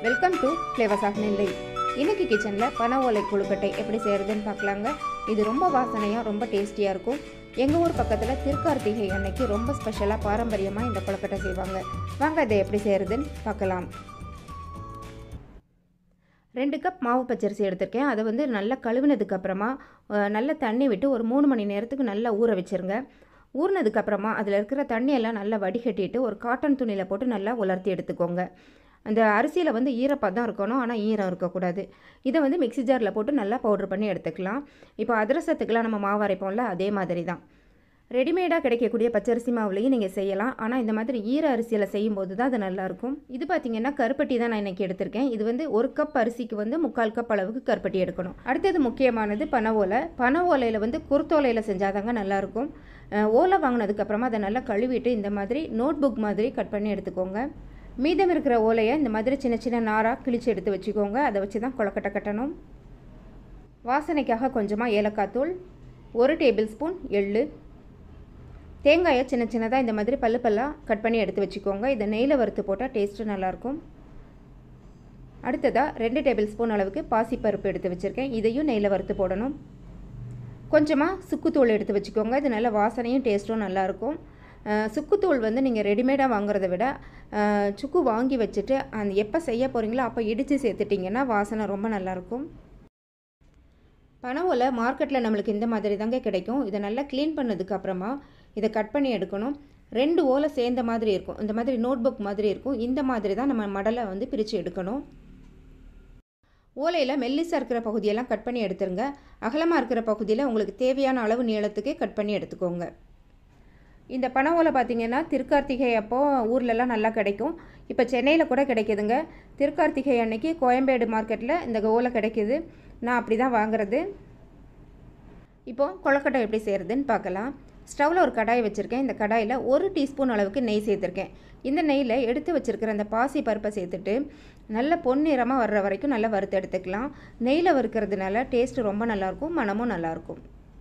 welcome to flavours of Nellai இன்னைக்கு கிச்சனில் பனை ஓலை கொழுக்கட்டை எப்படி செய்கிறதுன்னு பார்க்கலாங்க இது ரொம்ப வாசனையாக ரொம்ப டேஸ்டியாக இருக்கும் எங்கள் ஊர் பக்கத்தில் திருக்கார்த்திகை அன்னைக்கு ரொம்ப ஸ்பெஷலாக பாரம்பரியமாக இந்த கொழுக்கட்டை செய்வாங்க வாங்க இதை எப்படி செய்கிறதுன்னு பார்க்கலாம் ரெண்டு கப் மாவு பச்சரிசி எடுத்திருக்கேன் அதை வந்து நல்லா கழுவினதுக்கு அப்புறமா அஹ், நல்லா தண்ணி விட்டு ஒரு மூணு மணி நேரத்துக்கு நல்லா ஊற வச்சுருங்க ஊறினதுக்கப்புறமா அதில் இருக்கிற தண்ணியெல்லாம் நல்லா வடிகட்டிட்டு ஒரு காட்டன் துணியில் போட்டு நல்லா உலர்த்தி எடுத்துக்கோங்க அந்த அரிசியில் வந்து ஈரப்பதம் இருக்கணும் ஆனால் ஈரம் இருக்கக்கூடாது இதை வந்து மிக்ஸி ஜாரில் போட்டு நல்லா பவுடர் பண்ணி எடுத்துக்கலாம் இப்போ அதிரசத்துக்கெலாம் நம்ம மாவு அரைப்போம்ல அதே மாதிரி தான் ரெடிமேடாக கிடைக்கக்கூடிய பச்சரிசி மாவுலையும் நீங்கள் செய்யலாம் ஆனால் இந்த மாதிரி ஈர அரிசியில் செய்யும்போது தான் அது நல்லாயிருக்கும் இது பார்த்தீங்கன்னா கருப்பட்டி தான் நான் இன்றைக்கி எடுத்திருக்கேன் இது வந்து ஒரு கப் அரிசிக்கு வந்து முக்கால் கப் அளவுக்கு கருப்பட்டி எடுக்கணும் அடுத்தது முக்கியமானது பனை ஓலை பனை ஓலையில் வந்து குருத்தோலையில் செஞ்சாதாங்க நல்லாயிருக்கும் அஹ், ஓலை வாங்கினதுக்கப்புறமா அதை நல்லா கழுவிட்டு இந்த மாதிரி நோட் புக் மாதிரி கட் பண்ணி எடுத்துக்கோங்க மீதம் இருக்கிற ஓலையை இந்த மாதிரி சின்ன சின்ன நாராக கிழிச்சு எடுத்து வச்சுக்கோங்க அதை வச்சு தான் கொழக்கட்டை கட்டணும் வாசனைக்காக கொஞ்சமாக ஏலக்காய் தூள் ஒரு டேபிள் ஸ்பூன் எள்ளு தேங்காயை சின்ன சின்னதாக இந்த மாதிரி பல்லு பல்லாக கட் பண்ணி எடுத்து வச்சுக்கோங்க இதை நெய்யில் வறுத்து போட்டால் டேஸ்ட்டு நல்லாயிருக்கும் அடுத்ததாக ரெண்டு டேபிள் ஸ்பூன் அளவுக்கு பாசிப்பருப்பு எடுத்து வச்சுருக்கேன் இதையும் நெய்யில் வறுத்து போடணும் கொஞ்சமாக சுக்குத்தூள் எடுத்து வச்சுக்கோங்க இது நல்ல வாசனையும் டேஸ்ட்டும் நல்லாயிருக்கும் அஹ், சுக்குத்தூள் வந்து நீங்கள் ரெடிமேடாக வாங்குறத விட அஹ், சுக்கு வாங்கி வச்சுட்டு அந்த எப்போ செய்ய போகிறீங்களோ அப்போ இடித்து சேர்த்துட்டிங்கன்னா வாசனை ரொம்ப நல்லாயிருக்கும் பனை ஓலை மார்க்கெட்டில் நம்மளுக்கு இந்த மாதிரி தாங்க கிடைக்கும் இதை நல்லா க்ளீன் பண்ணதுக்கு அப்புறமா இதை கட் பண்ணி எடுக்கணும் ரெண்டு ஓலை சேர்ந்த மாதிரி இருக்கும் இந்த மாதிரி நோட் புக் மாதிரி இருக்கும் இந்த மாதிரி தான் நம்ம மடலை வந்து பிரித்து எடுக்கணும் ஓலையில் மெல்லிசாக இருக்கிற பகுதியெல்லாம் கட் பண்ணி எடுத்துருங்க அகலமாக இருக்கிற பகுதியில் உங்களுக்கு தேவையான அளவு நீளத்துக்கு கட் பண்ணி எடுத்துக்கோங்க இந்த பனை ஓலை பார்த்தீங்கன்னா திருக்கார்த்திகை அப்போ ஊர்லெலாம் நல்லா கிடைக்கும் இப்போ சென்னையில் கூட கிடைக்குதுங்க திருக்கார்த்திகை அன்னைக்கு கோயம்பேடு மார்க்கெட்டில் இந்த ஓலை கிடைக்குது நான் அப்படி தான் வாங்குறது இப்போது கொழக்கட்டை எப்படி செய்கிறதுன்னு பார்க்கலாம் ஸ்டவ்வில் ஒரு கடாய் வச்சுருக்கேன் இந்த கடாயில் ஒரு டீஸ்பூன் அளவுக்கு நெய் சேர்த்துருக்கேன் இந்த நெய்யில் எடுத்து வச்சுருக்கிற அந்த பாசி பருப்பை சேர்த்துட்டு நல்ல பொன்னிறமாக வர்ற வரைக்கும் நல்லா வறுத்து எடுத்துக்கலாம் நெய்யில் வறுக்கிறதுனால டேஸ்ட்டு ரொம்ப நல்லாயிருக்கும் மனமும் நல்லாயிருக்கும்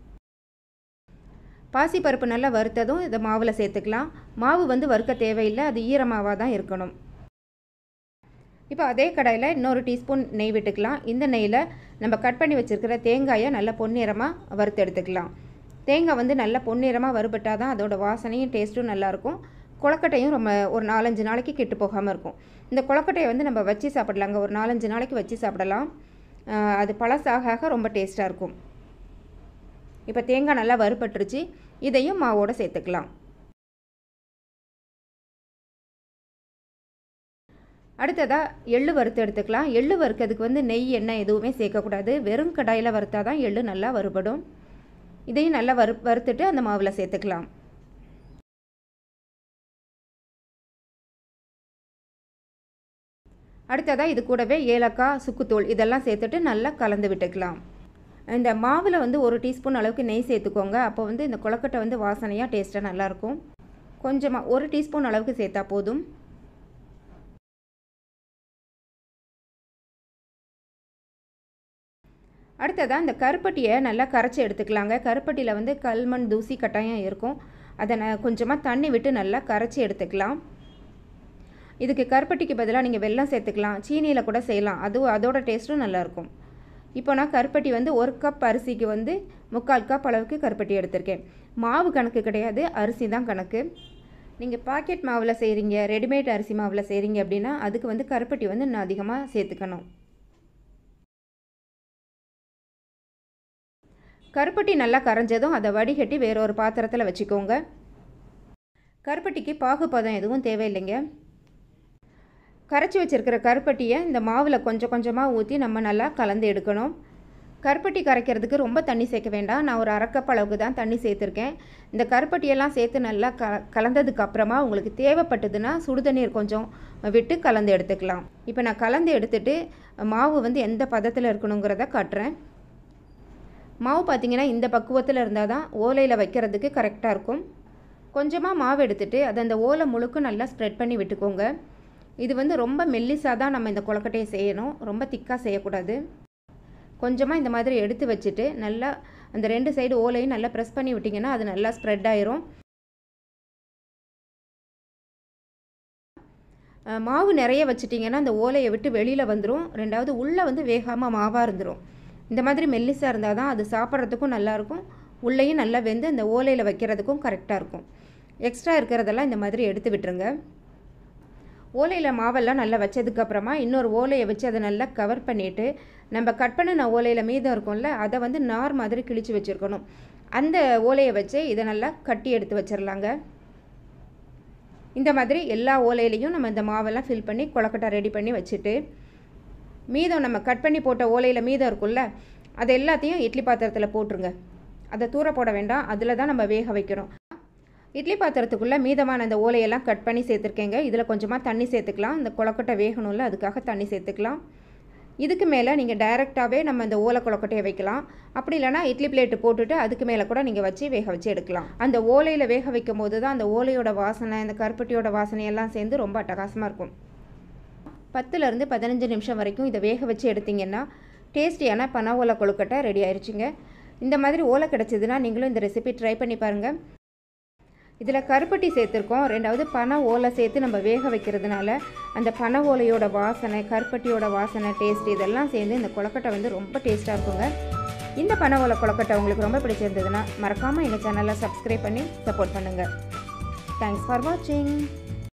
பாசி பருப்பு நல்லா வறுத்ததும் இதை மாவில் சேர்த்துக்கலாம் மாவு வந்து வறுக்க தேவையில்லை அது ஈரமாவாக தான் இருக்கணும் இப்போ அதே கடாயில் இன்னொரு டீஸ்பூன் நெய் விட்டுக்கலாம் இந்த நெய்யில் நம்ம கட் பண்ணி வச்சுருக்கிற தேங்காயை நல்லா பொன்னிறமாக வறுத்து எடுத்துக்கலாம் தேங்காய் வந்து நல்லா பொன்னிறமாக வறுபட்டால் தான் அதோட வாசனையும் டேஸ்ட்டும் நல்லாயிருக்கும் கொழக்கட்டையும் ரொம்ப ஒரு நாலஞ்சு நாளைக்கு கெட்டு போகாமல் இருக்கும் இந்த கொழக்கட்டையை வந்து நம்ம வச்சு சாப்பிடலாங்க ஒரு நாலஞ்சு நாளைக்கு வச்சு சாப்பிடலாம் ஆஹ் அது பழசாக ஆக ரொம்ப டேஸ்ட்டாக இருக்கும் இப்போ தேங்காய் நல்லா வறுபட்டுருச்சு இதையும் மாவோடு சேர்த்துக்கலாம் அடுத்ததாக எள்ளு வறுத்து எடுத்துக்கலாம் எள்ளு வறுக்கிறதுக்கு வந்து நெய் எண்ணெய் எதுவுமே சேர்க்கக்கூடாது வெறும் கடாயில் வறுத்தா தான் எள்ளு நல்லா வறுபடும் இதையும் நல்லா வறு வறுத்துட்டு அந்த மாவில் சேர்த்துக்கலாம் அடுத்ததாக இது கூடவே ஏலக்காய் சுக்குத்தூள் இதெல்லாம் சேர்த்துட்டு நல்லா கலந்து விட்டுக்கலாம் இந்த மாவில் வந்து ஒரு டீஸ்பூன் அளவுக்கு நெய் சேர்த்துக்கோங்க அப்போ வந்து இந்த கொழக்கட்டை வந்து வாசனையாக டேஸ்ட்டாக நல்லாயிருக்கும் கொஞ்சமாக ஒரு டீஸ்பூன் அளவுக்கு சேர்த்தா போதும் அடுத்ததாக இந்த கருப்பட்டியை நல்லா கரைச்சி எடுத்துக்கலாங்க கருப்பட்டியில் வந்து கல்மண் தூசி கட்டாயம் இருக்கும் அதை நான் கொஞ்சமாக தண்ணி விட்டு நல்லா கரைச்சி எடுத்துக்கலாம் இதுக்கு கருப்பட்டிக்கு பதிலாக நீங்கள் வெல்லம் சேர்த்துக்கலாம் சீனியில் கூட செய்யலாம் அதுவும் அதோட டேஸ்ட்டும் நல்லாயிருக்கும் இப்போ நான் கருப்பட்டி வந்து ஒரு கப் அரிசிக்கு வந்து முக்கால் கப் அளவுக்கு கருப்பட்டி எடுத்திருக்கேன் மாவு கணக்கு கிடையாது அரிசி தான் கணக்கு நீங்கள் பாக்கெட் மாவில் செய்கிறீங்க ரெடிமேட் அரிசி மாவில் செய்கிறீங்க அப்படின்னா அதுக்கு வந்து கருப்பட்டி வந்து இன்னும் அதிகமாக சேர்த்துக்கணும் கருப்பட்டி நல்லா கரைஞ்சதும் அதை வடிகட்டி வேற ஒரு பாத்திரத்தில் வச்சுக்கோங்க கருப்பட்டிக்கு பாகுபதம் எதுவும் தேவையில்லைங்க கரைச்சி வச்சிருக்கிற கருப்பட்டியை இந்த மாவில் கொஞ்சம் கொஞ்சமாக ஊற்றி நம்ம நல்லா கலந்து எடுக்கணும் கருப்பட்டி கரைக்கிறதுக்கு ரொம்ப தண்ணி சேர்க்க வேண்டாம் நான் ஒரு அரைக்கப் அளவுக்கு தான் தண்ணி சேர்த்துருக்கேன் இந்த கருப்பட்டியெல்லாம் சேர்த்து நல்லா க கலந்ததுக்கு அப்புறமா உங்களுக்கு தேவைப்பட்டதுன்னா சுடுதண்ணீர் கொஞ்சம் விட்டு கலந்து எடுத்துக்கலாம் இப்போ நான் கலந்து எடுத்துட்டு மாவு வந்து எந்த பதத்தில் இருக்கணுங்கிறத காட்டுறேன் மாவு பார்த்தீங்கன்னா இந்த பக்குவத்தில் இருந்தால் தான் ஓலையில் வைக்கிறதுக்கு கரெக்டாக இருக்கும் கொஞ்சமாக மாவு எடுத்துட்டு அதை அந்த ஓலை முழுக்க நல்லா ஸ்ப்ரெட் பண்ணி விட்டுக்கோங்க இது வந்து ரொம்ப மெல்லிசாக தான் நம்ம இந்த கொழக்கட்டையை செய்யணும் ரொம்ப திக்காக செய்யக்கூடாது கொஞ்சமாக இந்த மாதிரி எடுத்து வச்சுட்டு நல்லா அந்த ரெண்டு சைடு ஓலையும் நல்லா ப்ரெஸ் பண்ணி விட்டிங்கன்னா அது நல்லா ஸ்ப்ரெட் ஆயிரும் அஹ், மாவு நிறைய வச்சிட்டிங்கன்னா அந்த ஓலையை விட்டு வெளியில் வந்துடும் ரெண்டாவது உள்ளே வந்து வேகாமல் மாவாக இருந்துடும் இந்த மாதிரி மெல்லிசாக இருந்தால் தான் அது சாப்பிட்றதுக்கும் நல்லாயிருக்கும் உள்ளேயும் நல்லா வெந்து அந்த ஓலையில் வைக்கிறதுக்கும் கரெக்டாக இருக்கும் எக்ஸ்ட்ரா இருக்கிறதெல்லாம் இந்த மாதிரி எடுத்து விட்டுருங்க ஓலையில் மாவெல்லாம் நல்லா வச்சதுக்கப்புறமா இன்னொரு ஓலையை வச்சு அதை நல்லா கவர் பண்ணிவிட்டு நம்ம கட் பண்ணின ஓலையில் மீதம் இருக்கும்ல அதை வந்து நார் மாதிரி கிழிச்சு வச்சுருக்கணும் அந்த ஓலையை வச்சு இதை நல்லா கட்டி எடுத்து வச்சிடலாங்க இந்த மாதிரி எல்லா ஓலையிலையும் நம்ம இந்த மாவெல்லாம் ஃபில் பண்ணி கொழக்கட்டை ரெடி பண்ணி வச்சுட்டு மீதம் நம்ம கட் பண்ணி போட்ட ஓலையில் மீதம் இருக்கும்ல அது எல்லாத்தையும் இட்லி பாத்திரத்தில் போட்டுருங்க அதை தூர போட வேண்டாம் அதில் தான் நம்ம வேக வைக்கிறோம் இட்லி பாத்திரத்துக்குள்ளே மீதமான அந்த ஓலையெல்லாம் கட் பண்ணி சேர்த்துருக்கேங்க இதில் கொஞ்சமாக தண்ணி சேர்த்துக்கலாம் இந்த கொழக்கட்டை வேகணும்ல அதுக்காக தண்ணி சேர்த்துக்கலாம் இதுக்கு மேலே நீங்கள் டைரெக்டாகவே நம்ம இந்த ஓலை கொழக்கட்டையை வைக்கலாம் அப்படி இல்லைனா இட்லி பிளேட்டு போட்டுட்டு அதுக்கு மேலே கூட நீங்கள் வச்சு வேக வச்சு எடுக்கலாம் அந்த ஓலையில் வேக வைக்கும் போது தான் அந்த ஓலையோட வாசனை இந்த கருப்பட்டியோட வாசனை எல்லாம் சேர்ந்து ரொம்ப அட்டகாசமாக இருக்கும் பத்துலேருந்து பதினஞ்சு நிமிஷம் வரைக்கும் இதை வேக வச்சு எடுத்தீங்கன்னா டேஸ்டியான பனை ஓலை கொழுக்கட்டை ரெடி ஆயிடுச்சுங்க இந்த மாதிரி ஓலை கிடச்சிதுன்னா நீங்களும் இந்த ரெசிபி ட்ரை பண்ணி பாருங்கள் இதில் கருப்பட்டி சேர்த்துருக்கோம் ரெண்டாவது பனை ஓலை சேர்த்து நம்ம வேக வைக்கிறதுனால அந்த பனை ஓலையோட வாசனை கருப்பட்டியோட வாசனை டேஸ்ட் இதெல்லாம் சேர்ந்து இந்த கொழக்கட்டை வந்து ரொம்ப டேஸ்ட்டாக இருக்குங்க இந்த பனை ஓலை கொழக்கட்டை உங்களுக்கு ரொம்ப பிடிச்சிருந்ததுன்னா மறக்காமல் எங்கள் சேனலை சப்ஸ்கிரைப் பண்ணி சப்போர்ட் பண்ணுங்கள் தேங்க்ஸ் ஃபார் வாட்சிங்